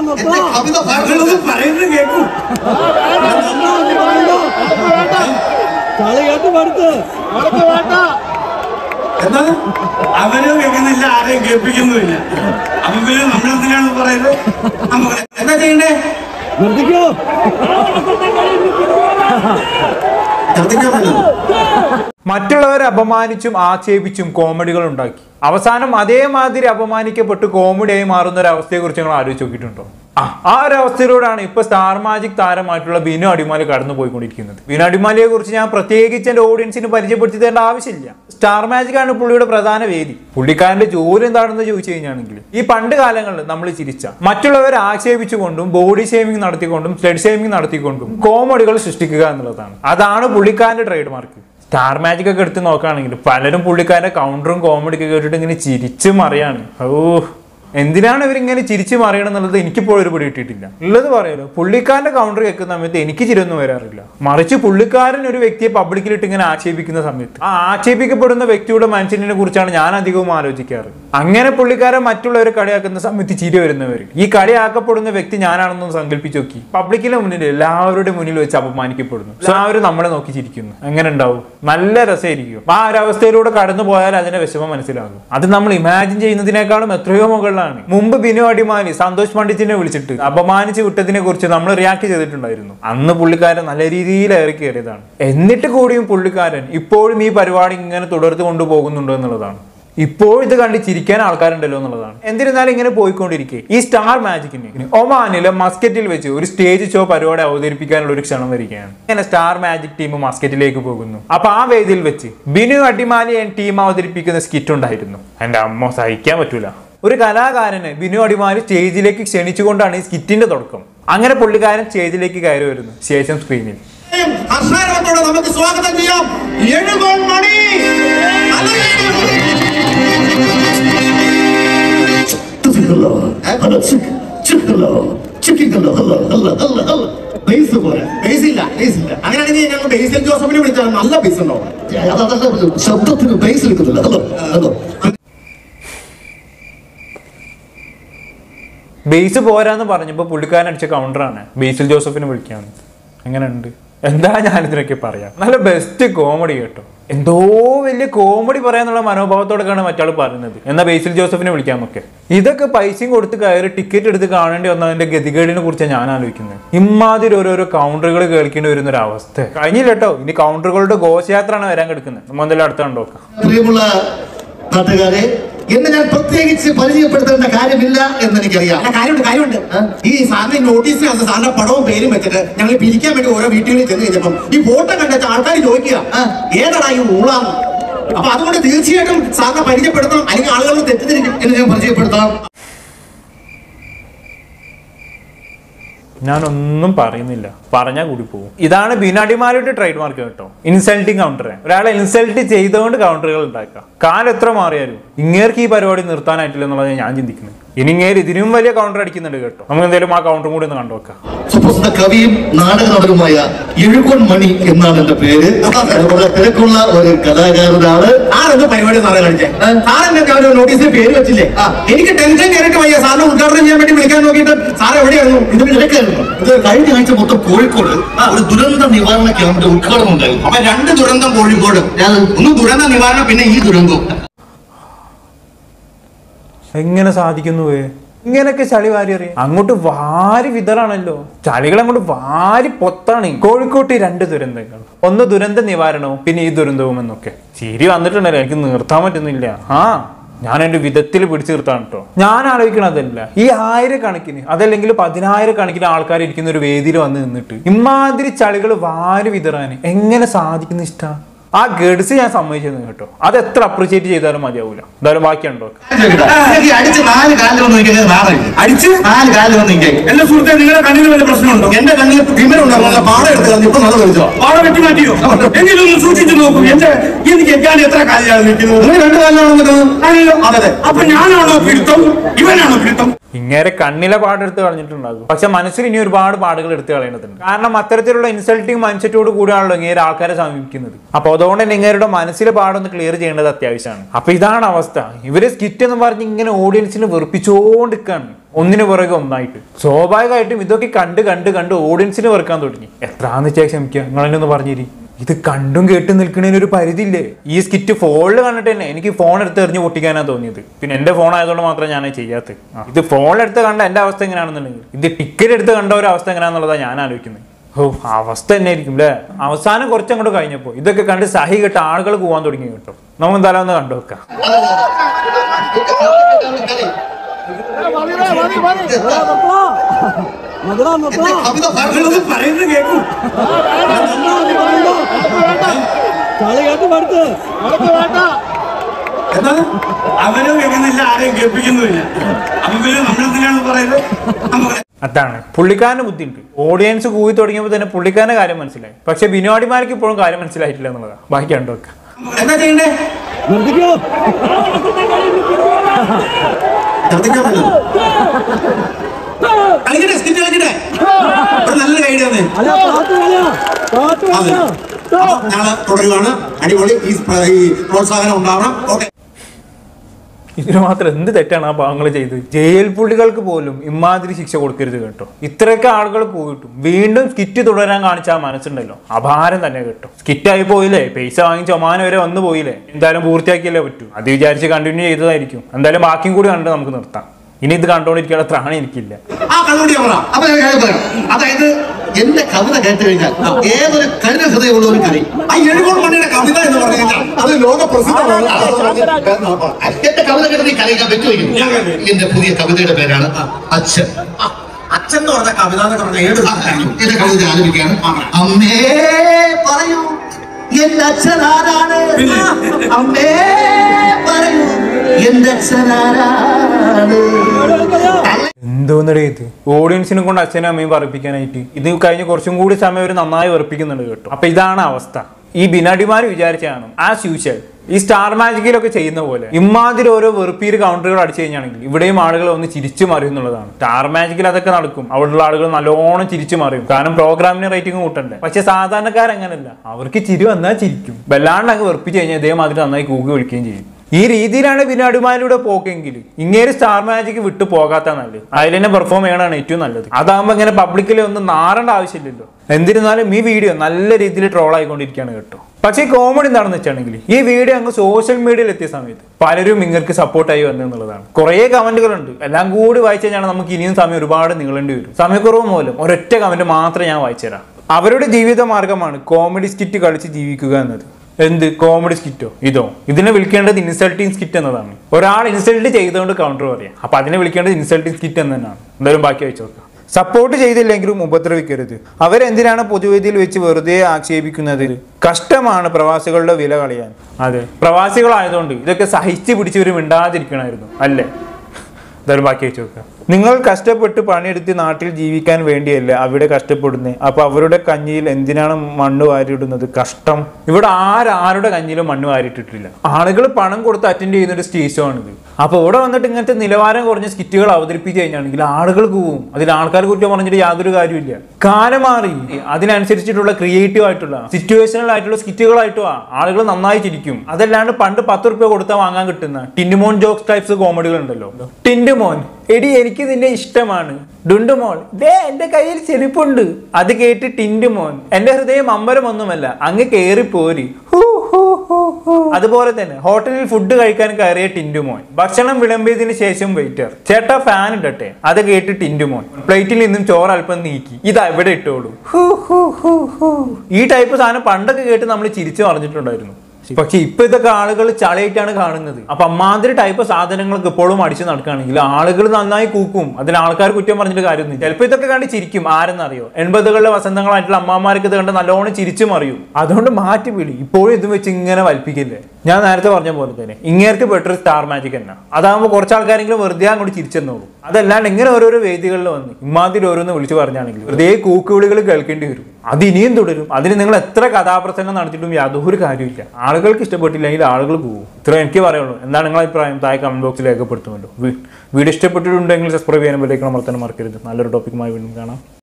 എന്റെ കവിത നിങ്ങളൊന്ന് പറയുന്നത് കേൾക്കൂ കളി കേട്ട് പഠിത്ത് എന്താണ് അവരും കേൾക്കുന്നില്ല ആരെയും കേൾപ്പിക്കുന്നുമില്ല അപ്പൊ പിന്നെ നമ്മളെന്തിനാണ് പറയുന്നത് നമുക്ക് എന്താ ചെയ്യണ്ടേ നിർത്തിക്കോ ഛർദ്ദിക്കാൻ പറ്റുന്നു മറ്റുള്ളവരെ അപമാനിച്ചും ആക്ഷേപിച്ചും കോമഡികൾ ഉണ്ടാക്കി അവസാനം അതേമാതിരി അപമാനിക്കപ്പെട്ട് കോമഡിയായി മാറുന്ന ഒരു അവസ്ഥയെ കുറിച്ച് നിങ്ങൾ ആലോചിച്ച് നോക്കിയിട്ടുണ്ടോ ആ ആ ഒരു അവസ്ഥയിലൂടെയാണ് ഇപ്പൊ സ്റ്റാർ മാജിക് താരമായിട്ടുള്ള ബിനു അടിമാലി കടന്നു പോയിക്കൊണ്ടിരിക്കുന്നത് ബിനു അടിമാലിയെ കുറിച്ച് ഞാൻ പ്രത്യേകിച്ച് എന്റെ ഓഡിയൻസിന് പരിചയപ്പെടുത്തി തരേണ്ട ആവശ്യമില്ല സ്റ്റാർ മാജിക് ആണ് പുള്ളിയുടെ പ്രധാന വേദി പുള്ളിക്കാരന്റെ ജോലി എന്താണെന്ന് ചോദിച്ചു കഴിഞ്ഞാണെങ്കിൽ ഈ പണ്ട് കാലങ്ങളിൽ നമ്മൾ ചിരിച്ച മറ്റുള്ളവരെ ആക്ഷേപിച്ചുകൊണ്ടും ബോഡി ഷേമിംഗ് നടത്തിക്കൊണ്ടും സ്റ്റഡ് ഷേമിംഗ് നടത്തിക്കൊണ്ടും കോമഡികൾ സൃഷ്ടിക്കുക എന്നുള്ളതാണ് അതാണ് പുള്ളിക്കാരന്റെ ട്രേഡ് മാർക്ക് സ്റ്റാർ മാജിക് ഒക്കെ എടുത്ത് നോക്കുകയാണെങ്കിൽ പലരും പുള്ളിക്കാരുടെ കൗണ്ടറും കോമഡി ഒക്കെ കേട്ടിട്ട് ഇങ്ങനെ ചിരിച്ചു മറിയാണ് ഓ എന്തിനാണ് ഇവരിങ്ങനെ ചിരിച്ചു മറിയണം എന്നുള്ളത് എനിക്കിപ്പോൾ ഒരു പിടി കിട്ടിയിട്ടില്ല ഉള്ളത് പറയാലോ പുള്ളിക്കാരന്റെ കൗണ്ടർ കേൾക്കുന്ന സമയത്ത് എനിക്ക് ചിരിയൊന്നും വരാറില്ല മറിച്ച് പുള്ളിക്കാരൻ ഒരു വ്യക്തിയെ പബ്ലിക്കിലിട്ട് ഇങ്ങനെ ആക്ഷേപിക്കുന്ന സമയത്ത് ആ ആക്ഷേപിക്കപ്പെടുന്ന വ്യക്തിയുടെ മനസ്സിനെ കുറിച്ചാണ് ഞാൻ അധികവും ആലോചിക്കാറ് അങ്ങനെ പുള്ളിക്കാരൻ മറ്റുള്ളവരെ കളിയാക്കുന്ന സമയത്ത് ചിരി വരുന്നവർ ഈ കളിയാക്കപ്പെടുന്ന വ്യക്തി ഞാനാണെന്നൊന്ന് സങ്കല്പിച്ച് നോക്കി പബ്ലിക്കിന്റെ മുന്നിൽ എല്ലാവരുടെ മുന്നിൽ വെച്ച് അപമാനിക്കപ്പെടുന്നു എല്ലാവരും നമ്മളെ നോക്കി ചിരിക്കുന്നു എങ്ങനെ ഉണ്ടാവും നല്ല രസമായിരിക്കും ആ ഒരു അവസ്ഥയിലൂടെ കടന്നു പോയാൽ അതിന്റെ വിഷമം മനസ്സിലാകും അത് നമ്മൾ ഇമാജിൻ ചെയ്യുന്നതിനേക്കാളും എത്രയോ മുകളിലാണ് മുമ്പ് ബിനു അടിമാലി സന്തോഷ് പണ്ഡിറ്റിനെ വിളിച്ചിട്ട് അപമാനിച്ച് വിട്ടതിനെ കുറിച്ച് നമ്മൾ റിയാക്ട് ചെയ്തിട്ടുണ്ടായിരുന്നു അന്ന് പുള്ളിക്കാരൻ നല്ല രീതിയിൽ ഏറി കയറിയതാണ് എന്നിട്ട് കൂടിയും പുള്ളിക്കാരൻ ഇപ്പോഴും ഈ പരിപാടി ഇങ്ങനെ തുടർന്ന് കൊണ്ടുപോകുന്നുണ്ടോ എന്നുള്ളതാണ് ഇപ്പോൾ ഇത് കണ്ട് ചിരിക്കാൻ ആൾക്കാരുണ്ടല്ലോ എന്നുള്ളതാണ് എന്നിരുന്നാലും ഇങ്ങനെ പോയിക്കൊണ്ടിരിക്കെ ഈ സ്റ്റാർ മാജിക്കിന് ഒമാനിലെ മസ്കറ്റിൽ വെച്ച് ഒരു സ്റ്റേജ് ഷോ പരിപാടി അവതരിപ്പിക്കാനുള്ള ഒരു ക്ഷണം വരികയാണ് ഇങ്ങനെ സ്റ്റാർ മാജിക് ടീം മസ്കറ്റിലേക്ക് പോകുന്നു അപ്പൊ ആ വേദിയിൽ വെച്ച് ബിനു അടിമാലി ആൻഡ് ടീം അവതരിപ്പിക്കുന്ന സ്കിറ്റ് ഉണ്ടായിരുന്നു എന്റെ അമ്മ സഹിക്കാൻ പറ്റൂല ഒരു കലാകാരനെ ബിനു അടിമാലി സ്റ്റേജിലേക്ക് ക്ഷണിച്ചുകൊണ്ടാണ് ഈ സ്കിറ്റിന്റെ തുടക്കം അങ്ങനെ പുള്ളിക്കാരൻ സ്റ്റേജിലേക്ക് കയറി വരുന്നു ശേഷം സ്ക്രീനിൽ ഹർഷാരവത്തോടെ നമുക്ക് സ്വാഗതം ചെയ്യാം എഴുകോൺ മണി ബേസ് പോരാ ബേസ് ഇല്ല ബേസ് ഇല്ല അങ്ങനെയാണെങ്കിൽ ഞങ്ങൾ ബേസിൽ ജോസഫിനെ വിളിച്ചാൽ നല്ല ബേസ് ഉണ്ടാവും ശബ്ദത്തിന് ബേസ് എടുക്കുന്നില്ല ഹലോ ഹലോ ബേസ് പോരാന്ന് പറഞ്ഞപ്പോൾ പുള്ളിക്കാരൻ അടിച്ച കൗണ്ടറാണ് ബേസിൽ ജോസഫിനെ വിളിക്കാന്ന് എങ്ങനെയുണ്ട് എന്താ ഞാനിതിനൊക്കെ പറയാം നല്ല ബെസ്റ്റ് കോമഡി കേട്ടോ എന്തോ വലിയ കോമഡി പറയാന്നുള്ള മനോഭാവത്തോടൊക്കെയാണ് മറ്റാൾ പറയുന്നത് എന്നാ ബേസിൽ ജോസഫിനെ വിളിക്കാന്നൊക്കെ ഇതൊക്കെ പൈസയും കൊടുത്ത് കയറി ടിക്കറ്റ് എടുത്ത് കാണേണ്ടി വന്നതിന്റെ ഗതികേടിനെ കുറിച്ചാണ് ഞാൻ ആലോചിക്കുന്നത് ഇമാതിരി ഓരോരോ കൗണ്ടറുകൾ കേൾക്കേണ്ടി വരുന്ന ഒരു അവസ്ഥ കഴിഞ്ഞില്ല കേട്ടോ ഇനി കൗണ്ടറുകളുടെ ഘോഷയാത്രയാണ് വരാൻ കിടക്കുന്നത് നമ്മൾ എന്തായാലും അടുത്ത കണ്ടോക്കാം പ്രിയമുള്ള നാട്ടുകാരെ എന്നെ ഞാൻ പ്രത്യേകിച്ച് പരിചയപ്പെടുത്തേണ്ട കാര്യമില്ല എന്ന് എനിക്കറിയാം അല്ല, കാര്യമുണ്ട് കാര്യമുണ്ട് ഈ സാറിന് നോട്ടീസിനകത്ത് സാറിന്റെ പടവും പേരും വെച്ചിട്ട് ഞങ്ങൾ പിരിക്കാൻ വേണ്ടി ഓരോ വീട്ടുകളിൽ ചെന്ന് കഴിഞ്ഞപ്പം ഈ ഫോട്ടോ കണ്ടെച്ച ആൾക്കാർ ചോദിക്കുക ഏതാടാ ഈ ഊളാന്ന് അപ്പൊ അതുകൊണ്ട് തീർച്ചയായിട്ടും സാറിനെ പരിചയപ്പെടുത്തണം അല്ലെങ്കിൽ ആളുകൾ തെറ്റിദ്ധരിക്കും എന്നെ ഞാൻ പരിചയപ്പെടുത്താം ഞാനൊന്നും പറയുന്നില്ല പറഞ്ഞാൽ കൂടി പോകും ഇതാണ് ബിനാടിമാരുടെ ട്രേഡ് മാർക്ക് കേട്ടോ ഇൻസൾട്ടിങ് കൗണ്ടർ ഒരാളെ ഇൻസൾട്ട് ചെയ്തുകൊണ്ട് കൗണ്ടറുകൾ ഉണ്ടാക്കാം കാലം എത്ര മാറിയാലും ഇങ്ങേർക്ക് ഈ പരിപാടി നിർത്താനായിട്ടില്ല എന്നുള്ളത് ഞാൻ ചിന്തിക്കുന്നത് ഇനി ഇങ്ങേര് ഇതിനും വലിയ കൗണ്ടർ അടിക്കുന്നുണ്ട് കേട്ടോ നമുക്ക് എന്തായാലും ആ കൗണ്ടറും കൂടി ഒന്ന് കണ്ടുവെക്കാം സുപ്രസിദ്ധ കവിയും നാടക നടനുമായ എഴുകൊൺ മണി എന്നാണ് എന്റെ പേര് വളരെ തിരക്കുള്ള ഒരു കലാകാരനാണ് സാറെന്ത് പരിപാടി സാറേ കാണിച്ചേ സാറെന്നെ ഞാൻ ഒരു നോട്ടീസിൽ പേര് വെച്ചില്ലേ എനിക്ക് ടെൻഷൻ കയറിയിട്ട് വയ്യ സാറിനെ ഉദ്ഘാടനം ചെയ്യാൻ വേണ്ടി വിളിക്കാൻ നോക്കിയിട്ട് സാർ എവിടെയായിരുന്നു ഇത് തിരക്കായിരുന്നു ഇത് കഴിഞ്ഞ ആഴ്ച മൊത്തം കോഴിക്കോട് ഒരു ദുരന്ത നിവാരണ ക്യാമ്പിന്റെ ഉദ്ഘാടനം ഉണ്ടായിരുന്നു അപ്പൊ രണ്ട് ദുരന്തം കോഴിക്കോട് ഞാൻ ഒന്ന് ദുരന്ത നിവാരണം പിന്നെ ഈ ദുരന്തവും എങ്ങനെ സാധിക്കുന്നുവേ ഇങ്ങനൊക്കെ ചളി വാരി അറിയാം അങ്ങോട്ട് വാരി വിതറാണല്ലോ ചളികൾ അങ്ങോട്ട് വാരി പൊത്താണ് കോഴിക്കോട്ട് ഈ രണ്ട് ദുരന്തങ്ങൾ ഒന്ന് ദുരന്ത നിവാരണവും പിന്നെ ഈ ദുരന്തവും എന്നൊക്കെ ചിരി വന്നിട്ടുണ്ടല്ലോ എനിക്ക് നിർത്താൻ പറ്റുന്നില്ല ആ ഞാൻ എന്റെ വിധത്തിൽ പിടിച്ചു നിർത്താണ് കേട്ടോ ഞാൻ ആലോചിക്കണതല്ല ഈ ആയിരക്കണക്കിന് അതല്ലെങ്കിൽ പതിനായിരക്കണക്കിന് ആൾക്കാർ ഇരിക്കുന്ന ഒരു വേദിയിൽ വന്ന് നിന്നിട്ട് ഇമാതിരി ചളികൾ വാരി വിതറാൻ എങ്ങനെ സാധിക്കുന്ന ഇഷ്ട ആ ഗഡ്സ് ഞാൻ സമ്മതിച്ചെന്ന് കേട്ടോ അത് എത്ര അപ്രിഷിയേറ്റ് ചെയ്താലും മതിയാവൂല എന്തായാലും ബാക്കിയുണ്ടോ അടിച്ച് നാല് കാലിൽ വന്ന് നിൽക്കുന്നത് നാളെ അടിച്ച് നാല് കാലിൽ വന്ന് നിൽക്കേ എന്റെ സുഹൃത്തെ നിങ്ങളുടെ കണ്ണിന് വല്ല പ്രശ്നമുണ്ടോ എന്റെ കണ്ണിൽ തിമിരുണ്ടാകുന്ന പാടം എടുത്ത് കളഞ്ഞു ഇപ്പൊ നല്ല കളിച്ചോ പാടം വെട്ടി മാറ്റിയോ എങ്കിലും ഒന്ന് സൂക്ഷിച്ചു നോക്കൂ എന്റെ എനിക്ക് ഞാൻ എത്ര കാലിലാണ് നിൽക്കുന്നത് നിങ്ങൾ രണ്ട് കാലിലാണ് നിൽക്കുന്നത് അല്ലല്ലോ അതെ അതെ അപ്പൊ ഞാനാണോ പിടുത്തം ഇവനാണോ പിടുത്തം ഇങ്ങേരെ കണ്ണിലെ പാടെടുത്ത് കളഞ്ഞിട്ടുണ്ടാകും പക്ഷെ മനസ്സിൽ ഇനി ഒരുപാട് പാടുകൾ എടുത്ത് കളയേണ്ടതുണ്ട് കാരണം അത്തരത്തിലുള്ള ഇൻസൾട്ടിങ് മൈൻഡ് സെറ്റോട് കൂടിയാണല്ലോ ഇങ്ങനെ ആൾക്കാരെ സമീപിക്കുന്നത് അപ്പൊ അതുകൊണ്ട് തന്നെ ഇങ്ങേരുടെ മനസ്സിലെ പാടൊന്ന് ക്ലിയർ ചെയ്യേണ്ടത് അത്യാവശ്യമാണ് അപ്പൊ ഇതാണ് അവസ്ഥ ഇവര് സ്കിറ്റ് എന്ന് പറഞ്ഞ് ഇങ്ങനെ ഓഡിയൻസിനെ വെറുപ്പിച്ചുകൊണ്ടിരിക്കുകയാണ് ഒന്നിനു പുറകെ ഒന്നായിട്ട് സ്വാഭാവികമായിട്ടും ഇതൊക്കെ കണ്ട് കണ്ട് കണ്ട് ഓഡിയൻസിനെ വെറുക്കാൻ തുടങ്ങി എത്രാന്ന് വെച്ചാൽ ക്ഷമിക്കുക നിങ്ങളെന്നൊന്ന് പറഞ്ഞിരി ഇത് കണ്ടും കേട്ടും നിൽക്കുന്നതിന് ഒരു പരിധിയില്ലേ ഈ സ്കിറ്റ് ഫോണിൽ കണ്ടിട്ട് തന്നെ എനിക്ക് ഫോൺ എടുത്ത് എറിഞ്ഞ് പൊട്ടിക്കാനാണ് തോന്നിയത് പിന്നെ എന്റെ ഫോൺ ആയതുകൊണ്ട് മാത്രം ഞാൻ ചെയ്യാത്തത് ആ, ഇത് ഫോണിലെടുത്ത് കണ്ട എന്റെ അവസ്ഥ എങ്ങനെയാണെന്നുണ്ടെങ്കിൽ ഇത് ടിക്കറ്റ് എടുത്ത് കണ്ട ഒരു അവസ്ഥ എങ്ങനെയാണെന്നുള്ളതാണ് ഞാൻ ആലോചിക്കുന്നത് ഓ അവസ്ഥ തന്നെ ആയിരിക്കും അല്ലേ അവസാനം കുറച്ചങ്ങോട്ട് കഴിഞ്ഞപ്പോൾ ഇതൊക്കെ കണ്ട് സഹി കെട്ട ആളുകൾ പോകാൻ തുടങ്ങി കേട്ടോ നമുക്ക് എന്തായാലും ഒന്ന് കണ്ടു വെക്കാം നിർത്തടാ നിർത്തടാ കവിത നിങ്ങളൊന്ന് പറയുന്നത് കേൾക്കൂ ചളി കേട്ട് മടുത്ത് എന്താണ് അവരും കേൾക്കുന്നില്ല ആരെയും കേൾപ്പിക്കുന്നുമില്ല അപ്പൊ പിന്നെ നമ്മളെന്തിനാണ് പറയുന്നത് നമുക്ക് അതാണ് പുള്ളിക്കാരന് ബുദ്ധിയുണ്ട് ഓഡിയൻസ് കൂടി തുടങ്ങിയപ്പോൾ തന്നെ പുള്ളിക്കാരന്റെ കാര്യം മനസ്സിലായി പക്ഷെ ബിനോടിമാർക്ക് ഇപ്പോഴും കാര്യം മനസ്സിലായിട്ടില്ല എന്നുള്ളതാണ് ബാക്കി കണ്ടു വെക്കാം എന്താ ചെയ്യണ്ടേ നിർത്തിക്കോ ഛർദ്ദിക്കാൻ പറ്റില്ല. കളിക്കട്ടെ സ്കിറ്റ് കളിക്കട്ടെ ഒരു നല്ല ഐഡിയ തന്നെ അല്ല പാട്ട് കളിയാ പാട്ട് അതെ കളിയാ അപ്പൊ ഞങ്ങള് തുടരുകയാണ് അടിപൊളി ഈ പ്ര- ഈ പ്രോത്സാഹനം ഉണ്ടാവണം ഓക്കെ ഇതിന് മാത്രം എന്ത് തെറ്റാണ് ആ പാവങ്ങൾ ചെയ്തത് ജയിൽ പുള്ളികൾക്ക് പോലും ഇമാതിരി ശിക്ഷ കൊടുക്കരുത് കേട്ടോ ഇത്രയൊക്കെ ആളുകൾ പോയിട്ടും വീണ്ടും സ്കിറ്റ് തുടരാൻ കാണിച്ച ആ മനസ്സുണ്ടല്ലോ അപാരം തന്നെ കേട്ടോ സ്കിറ്റായി പോയില്ലേ പൈസ വാങ്ങി ചൊമാന വരെ വന്നു പോയില്ലേ എന്തായാലും പൂർത്തിയാക്കിയല്ലേ പറ്റൂ അത് വിചാരിച്ച് കണ്ടിന്യൂ ചെയ്തതായിരിക്കും എന്തായാലും ബാക്കിയും കൂടി കണ്ട് നമുക്ക് നിർത്താം ഇനി ഇത് കണ്ടോണ്ടിരിക്കാനുള്ള ത്രാണി എനിക്കില്ല ആ കണ്ണൂടി പറ അപ്പൊ ഞാൻ കാര്യം പറയാം അതായത് എന്റെ കവിത കേട്ട് കഴിഞ്ഞാൽ ഏതൊരു കരുണ ഹൃദയമുള്ളവരും കരയും ആ എഴുകോൺ മണിയുടെ കവിത എന്ന് പറഞ്ഞു കഴിഞ്ഞാൽ അത് ലോക പ്രസിദ്ധമാണ് എന്റെ കവിത കേട്ട് നീ കരയിക്കാൻ പറ്റുമെങ്കിൽ ഞാൻ കരയും. എന്റെ പുതിയ കവിതയുടെ പേരാണ് അച്ഛൻ ആ, അച്ഛൻ എന്ന് പറഞ്ഞ കവിത എന്നൊക്കെ പറഞ്ഞ ഏത് ആ, എന്റെ കവിത ആലപിക്കുകയാണ് അമ്മേ പറയൂ എന്റെ അച്ഛൻ ആരാണ് അമ്മേ പറയൂ എന്റെ അച്ഛൻ ആരാണ് എന്തോന്നടേ ഇത് ഓഡിയൻസിനെ കൊണ്ട് അച്ഛനും അമ്മയും പറപ്പിക്കാനായിട്ട് ഇത് കഴിഞ്ഞ് കുറച്ചും കൂടി സമയം അവർ നന്നായി വെറുപ്പിക്കുന്നുണ്ട് കേട്ടോ അപ്പൊ ഇതാണ് അവസ്ഥ ഈ ബിനാഡിമാർ വിചാരിച്ചാണ് ആസ് യൂഷ്വൽ ഈ സ്റ്റാർ മാജിക്കിലൊക്കെ ചെയ്യുന്ന പോലെ ഇമാതിരി ഓരോ വെറുപ്പീര് കൗണ്ടറുകൾ അടിച്ചു കഴിഞ്ഞാണെങ്കിൽ ഇവിടെയും ആളുകൾ ഒന്ന് ചിരിച്ചു മറിയും എന്നുള്ളതാണ് സ്റ്റാർ മാജിക്കിൽ അതൊക്കെ നടക്കും അവിടെയുള്ള ആളുകൾ നല്ലോണം ചിരിച്ചു മറിയും കാരണം പ്രോഗ്രാമിന് റേറ്റിംഗ് കൂട്ടണ്ടേ പക്ഷെ സാധാരണക്കാരങ്ങനല്ല അവർക്ക് ചിരി വന്നാൽ ചിരിക്കും വല്ലാണ്ട് അങ്ങ് വെറുപ്പിച്ച് കഴിഞ്ഞാൽ ഇതേമാതിരി നന്നായി കൂക്കി വിളിക്കുകയും ചെയ്യും ഈ രീതിയിലാണ് ബിനാടുമാരിലൂടെ പോക്കെങ്കിൽ ഇങ്ങേര് സ്റ്റാർ മാജിക് വിട്ടു പോകാത്ത നല്ലത് അതിൽ തന്നെ പെർഫോം ചെയ്യണതാണ് ഏറ്റവും നല്ലത് അതാകുമ്പോൾ ഇങ്ങനെ പബ്ലിക്കിൽ ഒന്നും നാറേണ്ട ആവശ്യമില്ലല്ലോ എന്നിരുന്നാലും ഈ വീഡിയോ നല്ല രീതിയിൽ ട്രോൾ ആയിക്കൊണ്ടിരിക്കുകയാണ് കേട്ടോ പക്ഷേ കോമഡി എന്താണെന്ന് വെച്ചാണെങ്കിൽ ഈ വീഡിയോ അങ്ങ് സോഷ്യൽ മീഡിയയിൽ എത്തിയ സമയത്ത് പലരും ഇങ്ങൾക്ക് സപ്പോർട്ടായി വന്നു എന്നുള്ളതാണ് കുറേ കമന്റുകളുണ്ട് എല്ലാം കൂടി വായിച്ചു കഴിഞ്ഞാൽ നമുക്ക് ഇനിയും സമയം ഒരുപാട് നീളേണ്ടി വരും സമയക്കുറവ് മൂലം ഒരൊറ്റ കമന്റ് മാത്രം ഞാൻ വായിച്ചുതരാം അവരുടെ ജീവിത മാർഗമാണ് കോമഡി സ്കിറ്റ് കളിച്ച് ജീവിക്കുക എന്നത് എന്ത് കോമഡി സ്കിറ്റോ ഇതോ ഇതിനെ വിളിക്കേണ്ടത് ഇൻസൾട്ടിങ് സ്കിറ്റ് എന്നതാണ് ഒരാൾ ഇൻസൾട്ട് ചെയ്തുകൊണ്ട് കൗണ്ടർ പറയാം അപ്പൊ അതിനെ വിളിക്കേണ്ടത് ഇൻസൾട്ടിങ് സ്കിറ്റ് എന്ന് തന്നെയാണ് എന്തായാലും ബാക്കി വെച്ച് നോക്കാം സപ്പോർട്ട് ചെയ്തില്ലെങ്കിലും ഉപദ്രവിക്കരുത് അവരെന്തിനാണ് പൊതുവേദിയിൽ വെച്ച് വെറുതെ ആക്ഷേപിക്കുന്നത് കഷ്ടമാണ് പ്രവാസികളുടെ വില കളയാൻ അതെ പ്രവാസികളായതുകൊണ്ട് ഇതൊക്കെ സഹിച്ച് പിടിച്ചവർ മിണ്ടാതിരിക്കണമായിരുന്നു അല്ലേ എന്തായാലും ബാക്കി വെച്ച് നോക്കാം നിങ്ങൾ കഷ്ടപ്പെട്ട് പണിയെടുത്ത് നാട്ടിൽ ജീവിക്കാൻ വേണ്ടിയല്ല അവിടെ കഷ്ടപ്പെടുന്നത് അപ്പൊ അവരുടെ കഞ്ഞിയിൽ എന്തിനാണ് മണ്ണ് വാരിയിടുന്നത് കഷ്ടം ഇവിടെ ആരാരുടെ കഞ്ഞിയിലും മണ്ണ് വാരിയിട്ടിട്ടില്ല ആളുകൾ പണം കൊടുത്ത് അറ്റൻഡ് ചെയ്യുന്ന ഒരു സ്റ്റേജ് ആണിത് അപ്പൊ ഇവിടെ വന്നിട്ട് ഇങ്ങനത്തെ നിലവാരം കുറഞ്ഞ സ്കിറ്റുകൾ അവതരിപ്പിച്ച് കഴിഞ്ഞാണെങ്കിൽ ആളുകൾ പോവും അതിൽ ആൾക്കാരെ കുറിച്ച് പറഞ്ഞിട്ട് യാതൊരു കാര്യമില്ല കാലം മാറി അതിനനുസരിച്ചിട്ടുള്ള ക്രിയേറ്റീവ് ആയിട്ടുള്ള സിറ്റുവേഷണൽ ആയിട്ടുള്ള സ്കിറ്റുകളായിട്ടും ആളുകൾ നന്നായി ചിരിക്കും അതല്ലാണ്ട് പണ്ട് പത്ത് റുപ്യ കൊടുത്താൽ വാങ്ങാൻ കിട്ടുന്ന ടിൻഡുമോൻ ജോക്സ് ടൈപ്സ് കോമഡികൾ ഉണ്ടല്ലോ ടിൻഡുമോൻ എടി എനിക്ക് നിന്നെ ഇഷ്ടമാണ് ഡുണ്ടുമോൾ ദേ എന്റെ കയ്യിൽ ചെരുപ്പുണ്ട് അത് കേട്ട് ടിൻഡുമോൻ എന്റെ ഹൃദയം അമ്പരമൊന്നുമല്ല അങ്ങ് കേറി പോരി ഹൂ, ഹൂ, ഹൂ, ഹൂ. അതുപോലെ തന്നെ ഹോട്ടലിൽ ഫുഡ് കഴിക്കാൻ കയറിയ ടിൻഡുമോൻ ഭക്ഷണം വിളമ്പിയതിന് ശേഷം വെയിറ്റർ ചേട്ടാ ഫാൻ ഇടട്ടെ അത് കേട്ട് ടിൻഡുമോൻ പ്ലേറ്റിൽ നിന്നും ചോറ് അല്പം നീക്കി ഇതാ ഇവിടെ ഇട്ടോളൂ ഹൂ, ഹൂ, ഹൂ, ഹൂ. ഈ ടൈപ്പ് സാധനം പണ്ടൊക്കെ കേട്ട് നമ്മൾ ചിരിച്ചു പറഞ്ഞിട്ടുണ്ടായിരുന്നു പക്ഷെ ഇപ്പൊ ഇതൊക്കെ ആളുകൾ ചളയായിട്ടാണ് കാണുന്നത് അപ്പൊ അമ്മാതിരി ടൈപ്പ് സാധനങ്ങൾക്ക് ഇപ്പോഴും അടിച്ചു നടക്കുകയാണെങ്കിൽ ആളുകൾ നന്നായി കൂക്കും അതിൽ ആൾക്കാർ കുറ്റം പറഞ്ഞിട്ട് കാര്യമൊന്നും ചിലപ്പോൾ ഇതൊക്കെ കണ്ട് ചിരിക്കും ആരെന്നറിയോ എൺപതുകളിലെ വസന്തങ്ങളായിട്ടുള്ള അമ്മമാർക്ക് ഇത് കണ്ട് നല്ലോണം ചിരിച്ചു മറിയും അതുകൊണ്ട് മാറ്റി വിളി ഇപ്പോഴും ഇത് വെച്ച് ഇങ്ങനെ വലിപ്പിക്കില്ലേ ഞാൻ നേരത്തെ പറഞ്ഞ പോലെ തന്നെ ഇങ്ങേർക്ക് ബെറ്റർ സ്റ്റാർ മാജിക് തന്നെ അതാകുമ്പോൾ കുറച്ച് ആൾക്കാരെങ്കിലും വെറുതെ അങ്ങോട്ട് ചിരിച്ചെന്നോളൂ അതല്ലാണ്ട് ഇങ്ങനെ ഓരോരോ വേദികളിൽ വന്ന് ഇമാതിരി ഓരോന്ന് വിളിച്ചു പറഞ്ഞാണെങ്കിൽ വെറുതെ കൂക്കുവിളികൾ കേൾക്കേണ്ടി വരും അത് ഇനിയും തുടരും അതിന് നിങ്ങൾ എത്ര കഥാപ്രസംഗം നടത്തിയിട്ടും യാതൊരു കാര്യമില്ല ആളുകൾക്ക് ഇഷ്ടപ്പെട്ടില്ലെങ്കിൽ ആളുകൾ പോകും ഇത്ര എനിക്ക് പറയുള്ളൂ എന്താണ് നിങ്ങളുടെ അഭിപ്രായം താഴെ കമന്റ് ബോക്സിൽ രേഖപ്പെടുത്തുമല്ലോ വീ- വീഡിയോ ഇഷ്ടപ്പെട്ടിട്ടുണ്ടെങ്കിൽ സബ്സ്ക്രൈബ് ചെയ്യാൻ പറ്റിയേക്കണം നമ്മൾ തന്നെ മറക്കരുത് നല്ലൊരു ടോപ്പിക്കുമായി വീണ്ടും കാണാം